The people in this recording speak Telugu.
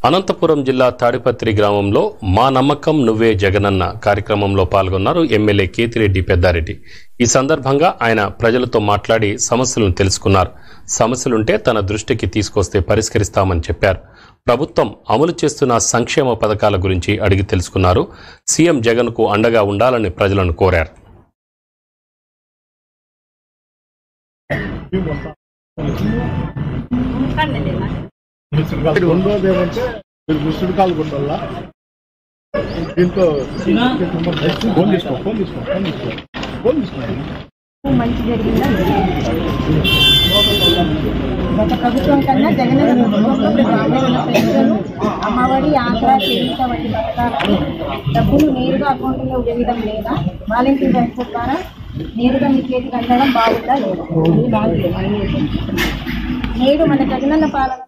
అనంతపురం జిల్లా తాడిపత్రి గ్రామంలో మా నమ్మకం నువ్వే జగనన్న కార్యక్రమంలో పాల్గొన్నారు ఎమ్మెల్యే కేతిరెడ్డి పెద్దారెడ్డి ఈ సందర్భంగా ఆయన ప్రజలతో మాట్లాడి సమస్యలను తెలుసుకున్నారు సమస్యలుంటే తన దృష్టికి తీసుకొస్తే పరిష్కరిస్తామని చెప్పారు ప్రభుత్వం అమలు చేస్తున్న సంక్షేమ పథకాల గురించి అడిగి తెలుసుకున్నారు సీఎం జగన్కు అండగా ఉండాలని ప్రజలను కోరారు ఇక్కడ ఉండేది ఏమంటే మీరు ముసుడు కాలు కొండల్లా దీంతో ఫోన్ తీసుకో ఫోన్ తీసుకో ఫోన్ తీసుకో ఫోన్ తీసుకోండి మంచి జరిగిందా గత ప్రభుత్వం కన్నా జగనన్న ప్రభుత్వంలో గ్రామీణ పెన్షన్ అమ్మఒడి ఆసరా చేయుత వంటి పథకాలకు డబ్బులు నేరుగా అకౌంట్లో వేయడం లేదా వాలంటీర్ వ్యవస్థ ద్వారా నేరుగా మీ చేతికి అందడం బాగుందా లేదా ఇది బాగుంది నేడు మన జగనన్న పాలన